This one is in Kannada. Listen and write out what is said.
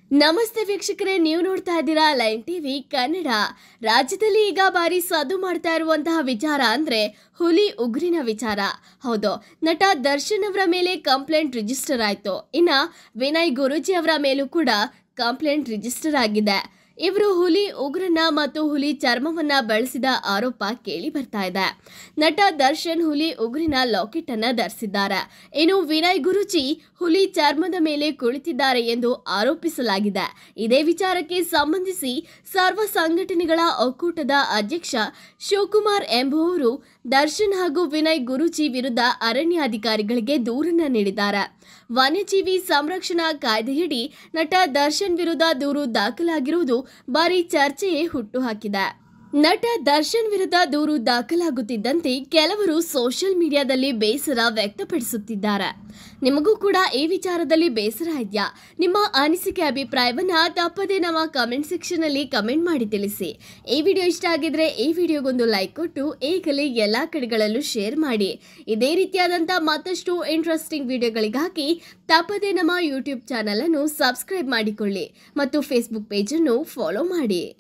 ನಮಸ್ತೆ ವೀಕ್ಷಕರೇ ನೀವು ನೋಡ್ತಾ ಇದ್ದೀರಾ ಲೈನ್ ಟಿವಿ ಕನ್ನಡ ರಾಜ್ಯದಲ್ಲಿ ಈಗ ಬಾರಿ ಸದ್ದು ಮಾಡ್ತಾ ಇರುವಂತಹ ವಿಚಾರ ಅಂದ್ರೆ ಹುಲಿ ಉಗ್ರಿನ ವಿಚಾರ ಹೌದು ನಟ ದರ್ಶನ್ ಅವರ ಮೇಲೆ ಕಂಪ್ಲೇಂಟ್ ರಿಜಿಸ್ಟರ್ ಆಯ್ತು ಇನ್ನ ವಿನಯ್ ಗುರೂಜಿ ಅವರ ಮೇಲೂ ಕೂಡ ಕಂಪ್ಲೇಂಟ್ ರಿಜಿಸ್ಟರ್ ಆಗಿದೆ ಇವರು ಹುಲಿ ಉಗ್ರನ ಮತ್ತು ಹುಲಿ ಚರ್ಮವನ್ನ ಬಳಸಿದ ಆರೋಪ ಕೇಳಿ ಬರ್ತಾ ಇದೆ ನಟ ದರ್ಶನ್ ಹುಲಿ ಉಗ್ರಿನ ಲಾಕೆಟ್ ಅನ್ನ ಧರಿಸಿದ್ದಾರೆ ಇನ್ನು ವಿನಯ್ ಗುರುಜಿ ಹುಲಿ ಚರ್ಮದ ಮೇಲೆ ಕುಳಿತಿದ್ದಾರೆ ಎಂದು ಆರೋಪಿಸಲಾಗಿದೆ ಇದೇ ವಿಚಾರಕ್ಕೆ ಸಂಬಂಧಿಸಿ ಸರ್ವ ಸಂಘಟನೆಗಳ ಒಕ್ಕೂಟದ ಅಧ್ಯಕ್ಷ ಶಿವಕುಮಾರ್ ಎಂಬುವವರು ದರ್ಶನ್ ಹಾಗೂ ವಿನಯ್ ಗುರುಜಿ ವಿರುದ್ಧ ಅರಣ್ಯಾಧಿಕಾರಿಗಳಿಗೆ ದೂರನ್ನ ನೀಡಿದ್ದಾರೆ ವನ್ಯಜೀವಿ ಸಂರಕ್ಷಣಾ ಕಾಯ್ದೆಯಡಿ ನಟ ದರ್ಶನ್ ವಿರುದ್ಧ ದೂರು ದಾಖಲಾಗಿರುವುದು ಭಾರಿ ಚರ್ಚೆಯೇ ಹುಟ್ಟುಹಾಕಿದೆ ನಟ ದರ್ಶನ್ ವಿರುದ್ಧ ದೂರು ದಾಖಲಾಗುತ್ತಿದ್ದಂತೆ ಕೆಲವರು ಸೋಷಿಯಲ್ ಮೀಡಿಯಾದಲ್ಲಿ ಬೇಸರ ವ್ಯಕ್ತಪಡಿಸುತ್ತಿದ್ದಾರೆ ನಿಮಗೂ ಕೂಡ ಈ ವಿಚಾರದಲ್ಲಿ ಬೇಸರ ಇದೆಯಾ ನಿಮ್ಮ ಅನಿಸಿಕೆ ಅಭಿಪ್ರಾಯವನ್ನ ತಪ್ಪದೇ ನಮ್ಮ ಕಮೆಂಟ್ ಸೆಕ್ಷನ್ ಅಲ್ಲಿ ಕಮೆಂಟ್ ಮಾಡಿ ತಿಳಿಸಿ ಈ ವಿಡಿಯೋ ಇಷ್ಟ ಆಗಿದ್ರೆ ಈ ವಿಡಿಯೋಗೊಂದು ಲೈಕ್ ಕೊಟ್ಟು ಈಗಲೇ ಎಲ್ಲಾ ಕಡೆಗಳಲ್ಲೂ ಶೇರ್ ಮಾಡಿ ಇದೇ ರೀತಿಯಾದಂಥ ಮತ್ತಷ್ಟು ಇಂಟ್ರೆಸ್ಟಿಂಗ್ ವಿಡಿಯೋಗಳಿಗಾಗಿ ತಪ್ಪದೇ ನಮ್ಮ ಯೂಟ್ಯೂಬ್ ಚಾನಲ್ ಅನ್ನು ಸಬ್ಸ್ಕ್ರೈಬ್ ಮಾಡಿಕೊಳ್ಳಿ ಮತ್ತು ಫೇಸ್ಬುಕ್ ಪೇಜನ್ನು ಫಾಲೋ ಮಾಡಿ